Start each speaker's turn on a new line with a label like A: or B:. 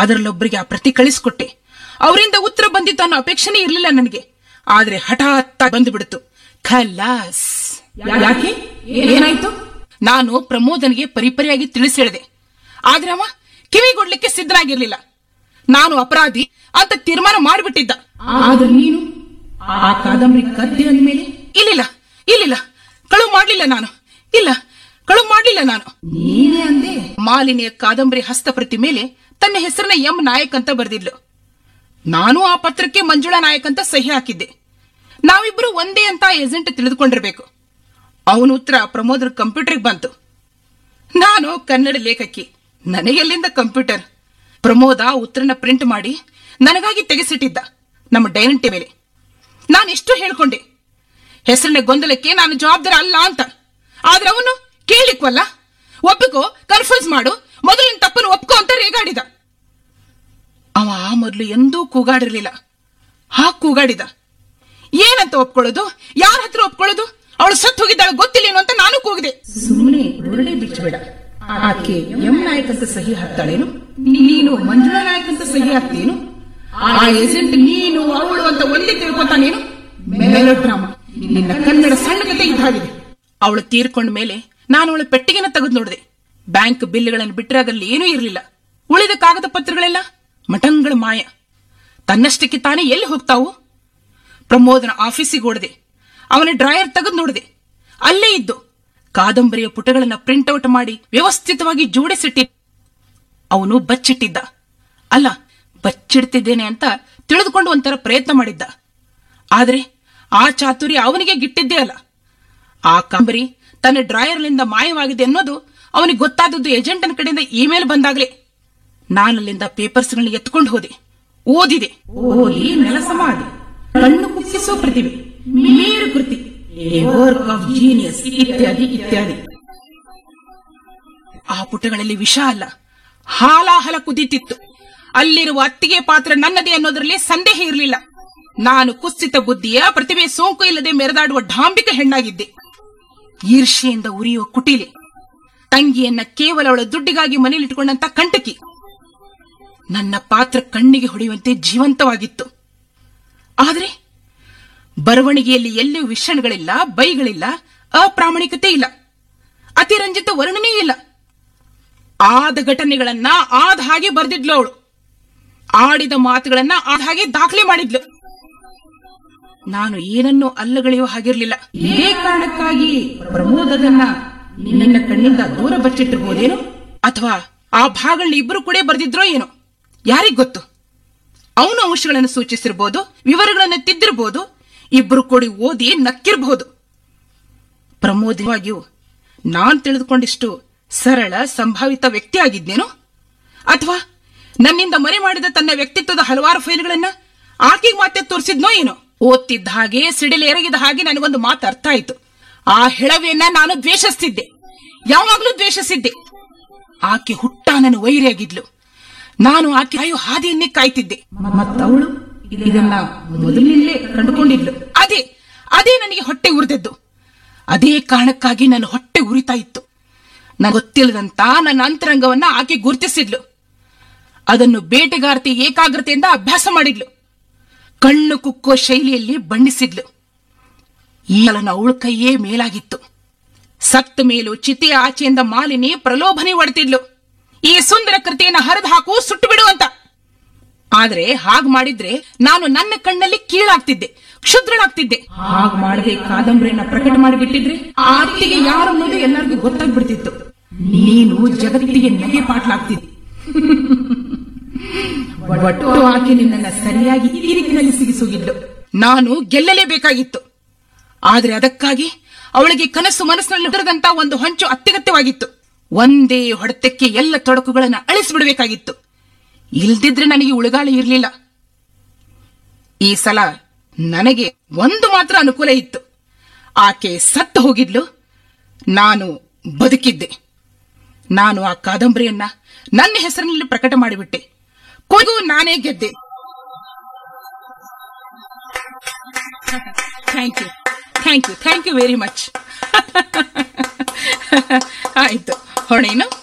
A: ಅದರಲ್ಲೊಬ್ಬರಿಗೆ ಆ ಪ್ರತಿ ಕಳಿಸ್ಕೊಟ್ಟೆ ಅವರಿಂದ ಉತ್ತರ ಬಂದಿತ್ತು ಅನ್ನೋ ಅಪೇಕ್ಷೆನೇ ಇರಲಿಲ್ಲ ನನಗೆ ಆದ್ರೆ ಹಠಾತ್ ಬಂದು ಬಿಡ್ತು ಖಲಾಸ್
B: ಯಾಕೆ ಏನಾಯ್ತು
A: ನಾನು ಪ್ರಮೋದನಿಗೆ ಪರಿಪರಿಯಾಗಿ ತಿಳಿಸಿ ಹೇಳಿದೆ ಆದ್ರೆ ಅವ ಕಿವಿಗೊಡ್ಲಿಕ್ಕೆ ಸಿದ್ಧನಾಗಿರ್ಲಿಲ್ಲ ನಾನು ಅಪರಾಧಿ ಅಂತ ತೀರ್ಮಾನ ಮಾಡಿಬಿಟ್ಟಿದ್ದ
B: ಆದ್ರೆ ನೀನು ಆ ಕಾದಂಬರಿ ಕದ್ದೆ ಅಂದ್ಮೇಲೆ
A: ಇಲ್ಲಿಲ್ಲ ಇಲ್ಲಿಲ್ಲ ಕಳು ಮಾಡ್ಲಿಲ್ಲ ನಾನು ಇಲ್ಲ ಕಳು ಮಾಡ್ಲಿಲ್ಲ ನಾನು
B: ನೀನೇ ಅಂದೆ
A: ಮಾಲಿನಿಯ ಕಾದಂಬರಿ ಹಸ್ತಪ್ರತಿ ಮೇಲೆ ತನ್ನ ಹೆಸರನ್ನ ಎಂ ನಾಯಕ್ ಅಂತ ಬರೆದಿದ್ಲು ನಾನು ಆ ಪತ್ರಕ್ಕೆ ಮಂಜುಳಾ ನಾಯಕ್ ಅಂತ ಸಹಿ ಹಾಕಿದ್ದೆ ನಾವಿಬ್ರು ಒಂದೇ ಅಂತ ಏಜೆಂಟ್ ತಿಳಿದುಕೊಂಡಿರ್ಬೇಕು ಅವನ ಉತ್ತರ ಪ್ರಮೋದರ ಕಂಪ್ಯೂಟರ್ಗೆ ಬಂತು ನಾನು ಕನ್ನಡ ಲೇಖಕಿ ನನಗೆಲ್ಲಿಂದ ಕಂಪ್ಯೂಟರ್ ಪ್ರಮೋದ ಉತ್ತರನ ಪ್ರಿಂಟ್ ಮಾಡಿ ನನಗಾಗಿ ತೆಗೆಸಿಟ್ಟಿದ್ದ ನಮ್ಮ ಡೈನಿಂಗ್ ಟೇಬಲ್ ನಾನು ಎಷ್ಟು ಹೇಳ್ಕೊಂಡೆ ಹೆಸರಿನ ಗೊಂದಲಕ್ಕೆ ನಾನು ಜವಾಬ್ದಾರ ಅಲ್ಲ ಅಂತ ಆದ್ರೆ ಅವನು ಕೇಳಿಕ್ವಲ್ಲ ಒಪ್ಪಿಕೋ ಕನ್ಫ್ಯೂಸ್ ಮಾಡು ಮೊದಲಿನ ತಪ್ಪನ್ನು ಒಪ್ಕೋ ಅಂತ ರೇಗಾಡಿದ ಅವ ಆ ಮೊದಲು ಎಂದೂ ಕೂಗಾಡಿರ್ಲಿಲ್ಲ ಹಾ ಕೂಗಾಡಿದ ಏನಂತ ಒಪ್ಕೊಳ್ಳೋದು ಯಾರ ಹತ್ರ ಒಪ್ಕೊಳ್ಳೋದು ಅವಳು ಸತ್ತು ಹೋಗಿದ್ದಾಳೆ ಗೊತ್ತಿಲ್ಲೇನು ಅಂತ ನಾನು ಕೂಗಿದೆ
B: ಸುಮ್ಮನೆ ಬುರುಡೆ ಬಿಚ್ಚಬೇಡ ಆಕೆ ಎಂ ನಾಯಕ್ ಅಂತ ಸಹಿ ಹಾಕ್ತಾಳೇನು ನೀನು ಮಂಜುಳಾ ನಾಯಕ್ ಅಂತ ಸಹಿ ಹಾಕ್ತೇನು ಆ ಏಜೆಂಟ್ ನೀನು ಅವಳು ಅಂತ ಒಂದೇ ತಿಳ್ಕೊತಾನೇನು ಮೆಲೋ ಡ್ರಾಮಾ ನಿನ್ನ ಕನ್ನಡ ಸಣ್ಣ ಕತೆ ಇದ್ದಾಗಿದೆ
A: ಅವಳು ತೀರ್ಕೊಂಡ ಮೇಲೆ ನಾನು ಅವಳ ಪೆಟ್ಟಿಗೆನ ತೆಗೆದು ನೋಡಿದೆ ಬ್ಯಾಂಕ್ ಬಿಲ್ಗಳನ್ನು ಬಿಟ್ಟರೆ ಅದರಲ್ಲಿ ಏನೂ ಇರಲಿಲ್ಲ ಉಳಿದ ಕಾಗದ ಪತ್ರಗಳೆಲ್ಲ ಮಟಂಗಳ ಮಾಯ ತನ್ನಷ್ಟಕ್ಕೆ ತಾನೇ ಎಲ್ಲಿ ಹೋಗ್ತಾವು ಪ್ರಮೋದನ ಆಫೀಸಿಗೆ ಓಡಿದೆ ಅವನ ಡ್ರಾಯರ್ ತೆಗೆದು ನೋಡಿದೆ ಅಲ್ಲೇ ಇದ್ದು ಕಾದಂಬರಿಯ ಪುಟಗಳನ್ನ ಪ್ರಿಂಟ್ಔಟ್ ಮಾಡಿ ವ್ಯವಸ್ಥಿತವಾಗಿ ಜೋಡಿಸಿಟ್ಟಿ ಅವನು ಬಚ್ಚಿಟ್ಟಿದ್ದ ಅಲ್ಲ ಬಚ್ಚಿಡ್ತಿದ್ದೇನೆ ಅಂತ ತಿಳಿದುಕೊಂಡು ಒಂಥರ ಪ್ರಯತ್ನ ಮಾಡಿದ್ದ ಆದರೆ ಆ ಚಾತುರ್ಯ ಅವನಿಗೆ ಗಿಟ್ಟಿದ್ದೇ ಅಲ್ಲ ಆ ಕಾಂಬರಿ ತನ್ನ ಡ್ರಾಯರ್ನಿಂದ ಮಾಯವಾಗಿದೆ ಅನ್ನೋದು ಅವನಿಗೆ ಗೊತ್ತಾದದ್ದು ಏಜೆಂಟನ ಕಡೆಯಿಂದ ಇಮೇಲ್ ಬಂದಾಗಲೇ ನಾನಲ್ಲಿಂದ ಪೇಪರ್ಸ್ಗಳನ್ನ ಎತ್ಕೊಂಡು ಹೋದೆ ಓದಿದೆ
B: ಓದಿ ನೆಲಸ ಮಾಡಿ ಕಣ್ಣು ಕುಕ್ಕಿಸೋ ಪ್ರತಿಭೆ ಮೇರು ಕೃತಿ ವರ್ಕ್ ಆಫ್ ಜೀನಿಯಸ್ ಇತ್ಯಾದಿ ಇತ್ಯಾದಿ
A: ಆ ಪುಟಗಳಲ್ಲಿ ವಿಷ ಅಲ್ಲ ಹಾಲಾಹಲ ಕುದೀತಿತ್ತು ಅಲ್ಲಿರುವ ಅತ್ತಿಗೆ ಪಾತ್ರ ನನ್ನದೇ ಅನ್ನೋದರಲ್ಲಿ ಸಂದೇಹ ಇರಲಿಲ್ಲ ನಾನು ಕುಸಿತ ಬುದ್ಧಿಯ ಪ್ರತಿಭೆ ಸೋಂಕು ಇಲ್ಲದೆ ಮೆರೆದಾಡುವ ಢಾಂಬಿಕ ಹೆಣ್ಣಾಗಿದ್ದೆ ಈರ್ಷೆಯಿಂದ ಉರಿಯುವ ಕುಟಿಲೆ ತಂಗಿಯನ್ನ ಕೇವಲ ಅವಳ ದುಡ್ಡಿಗಾಗಿ ಮನೆಯಲ್ಲಿಟ್ಟುಕೊಂಡಂತ ಕಂಟಕಿ ನನ್ನ ಪಾತ್ರ ಕಣ್ಣಿಗೆ ಹೊಡೆಯುವಂತೆ ಜೀವಂತವಾಗಿತ್ತು ಆದರೆ ಬರವಣಿಗೆಯಲ್ಲಿ ಎಲ್ಲಿಯೂ ವಿಷಣಗಳಿಲ್ಲ ಬೈಗಳಿಲ್ಲ ಅಪ್ರಾಮಾಣಿಕತೆ ಇಲ್ಲ ಅತಿರಂಜಿತ ವರ್ಣನೆ ಇಲ್ಲ ಆದ ಘಟನೆಗಳನ್ನ ಆದ ಹಾಗೆ ಬರೆದಿದ್ಲು ಅವಳು ಆಡಿದ ಮಾತುಗಳನ್ನ ಆದ ಹಾಗೆ ದಾಖಲೆ ಮಾಡಿದ್ಲು ನಾನು ಏನನ್ನೂ ಅಲ್ಲಗಳೆಯುವ ಹಾಗಿರ್ಲಿಲ್ಲ
B: ಇದೇ ಕಾರಣಕ್ಕಾಗಿ ಪ್ರಮೋದನ್ನ ನಿನ್ನ ಕಣ್ಣಿಂದ ದೂರ ಬಚ್ಚಿಟ್ಟಿರ್ಬೋದೇನು
A: ಅಥವಾ ಆ ಭಾಗಗಳನ್ನ ಇಬ್ಬರು ಕೂಡ ಬರೆದಿದ್ರೋ ಏನೋ ಯಾರಿಗ್ ಗೊತ್ತು ಅವನು ಅಂಶಗಳನ್ನು ಸೂಚಿಸಿರ್ಬೋದು ವಿವರಗಳನ್ನು ತಿದ್ದಿರ್ಬೋದು ಇಬ್ಬರು ಕೂಡಿ ಓದಿ ನಕ್ಕಿರಬಹುದು ಪ್ರಮೋದವಾಗಿಯೂ ನಾನ್ ತಿಳಿದುಕೊಂಡಿಷ್ಟು ಸರಳ ಸಂಭಾವಿತ ವ್ಯಕ್ತಿ ಆಗಿದ್ನೇನು ಅಥವಾ ನನ್ನಿಂದ ಮರೆ ಮಾಡಿದ ತನ್ನ ವ್ಯಕ್ತಿತ್ವದ ಹಲವಾರು ಫೈಲ್ಗಳನ್ನ ಆಕೆಗೆ ಮತ್ತೆ ತೋರಿಸಿದ್ನೋ ಏನೋ ಓದ್ತಿದ್ದ ಹಾಗೆ ಸಿಡಿಲು ಎರಗಿದ ಹಾಗೆ ನನಗೊಂದು ಮಾತು ಅರ್ಥ ಆಯ್ತು ಆ ಹೆಳವೆಯನ್ನ ನಾನು ದ್ವೇಷಿಸ್ತಿದ್ದೆ ಯಾವಾಗ್ಲೂ ದ್ವೇಷಿಸಿದ್ದೆ ಆಕೆ ಹುಟ್ಟ ನನ್ನ ವೈರಿಯಾಗಿದ್ಲು ನಾನು ಆಕೆ ಕಾಯೋ ಹಾದಿಯನ್ನೇ ಕಾಯ್ತಿದ್ದೆ
B: ಮತ್ತವಳು ಇದನ್ನ ಮೊದಲಿನಲ್ಲೇ ಕಂಡುಕೊಂಡಿದ್ಲು
A: ಅದೇ ಅದೇ ನನಗೆ ಹೊಟ್ಟೆ ಉರಿದದ್ದು ಅದೇ ಕಾರಣಕ್ಕಾಗಿ ನನ್ನ ಹೊಟ್ಟೆ ಉರಿತಾ ಇತ್ತು ನನಗೆ ಗೊತ್ತಿಲ್ಲದಂತ ನನ್ನ ಅಂತರಂಗವನ್ನ ಆಕೆ ಗುರುತಿಸಿದ್ಲು ಅದನ್ನು ಬೇಟೆಗಾರತಿ ಏಕಾಗ್ರತೆಯಿಂದ ಅಭ್ಯಾಸ ಮಾಡಿದ್ಲು ಕಣ್ಣು ಕುಕ್ಕೋ ಶೈಲಿಯಲ್ಲಿ ಬಣ್ಣಿಸಿದ್ಲು ಈ ನನ್ನ ಅವಳ ಕೈಯೇ ಮೇಲಾಗಿತ್ತು ಸತ್ತ ಮೇಲೂ ಚಿತೆಯ ಆಚೆಯಿಂದ ಮಾಲಿನಿ ಪ್ರಲೋಭನೆ ಒಡ್ತಿದ್ಲು ಈ ಸುಂದರ ಕೃತಿಯನ್ನು ಹರಿದು ಹಾಕು ಸುಟ್ಟು ಬಿಡು ಅಂತ ಆದ್ರೆ ಹಾಗ್ ಮಾಡಿದ್ರೆ ನಾನು ನನ್ನ ಕಣ್ಣಲ್ಲಿ ಕೀಳಾಗ್ತಿದ್ದೆ ಕ್ಷುದ್ರಳಾಗ್ತಿದ್ದೆ
B: ಹಾಗೆ ಮಾಡದೆ ಕಾದಂಬರಿಯನ್ನ ಪ್ರಕಟ ಮಾಡಿಬಿಟ್ಟಿದ್ರೆ ಆ ಅತ್ತಿಗೆ ಯಾರು ಅನ್ನೋದು ಎಲ್ಲರಿಗೂ ಗೊತ್ತಾಗ್ಬಿಡ್ತಿತ್ತು ನೀನು ಜಗತ್ತಿಗೆ ನಗೆ ಪಾಟ್ಲಾಗ್ತಿದ್ದಿ ಒಟ್ಟು ಆಕೆ ನಿನ್ನನ್ನ ಸರಿಯಾಗಿ ಇರಿಕಿನಲ್ಲಿ ಸಿಗಿಸುಗಿದ್ಲು
A: ನಾನು ಗೆಲ್ಲಲೇಬೇಕಾಗಿತ್ತು ಆದ್ರೆ ಅದಕ್ಕಾಗಿ ಅವಳಿಗೆ ಕನಸು ಮನಸ್ಸಿನಲ್ಲಿ ಹುಡುಗದಂತ ಒಂದು ಹೊಂಚು ಅತ್ಯಗತ್ಯವಾಗಿತ್ತು ಒಂದೇ ಹೊಡೆತಕ್ಕೆ ಎಲ್ಲ ತೊಡಕುಗಳನ್ನು ಅಳಿಸಿಬಿಡಬೇಕಾಗಿತ್ತು ಇಲ್ದಿದ್ರೆ ನನಗೆ ಉಳಿಗಾಲ ಇರಲಿಲ್ಲ ಈ ಸಲ ನನಗೆ ಒಂದು ಮಾತ್ರ ಅನುಕೂಲ ಇತ್ತು ಆಕೆ ಸತ್ತು ಹೋಗಿದ್ಲು ನಾನು ಬದುಕಿದ್ದೆ ನಾನು ಆ ಕಾದಂಬರಿಯನ್ನ ನನ್ನ ಹೆಸರಿನಲ್ಲಿ ಪ್ರಕಟ ಮಾಡಿಬಿಟ್ಟೆ ಕೊನೆಗೂ ನಾನೇ ಗೆದ್ದೆ thank you thank you thank you very much ಆಯ್ತು ಹೊಣೇನು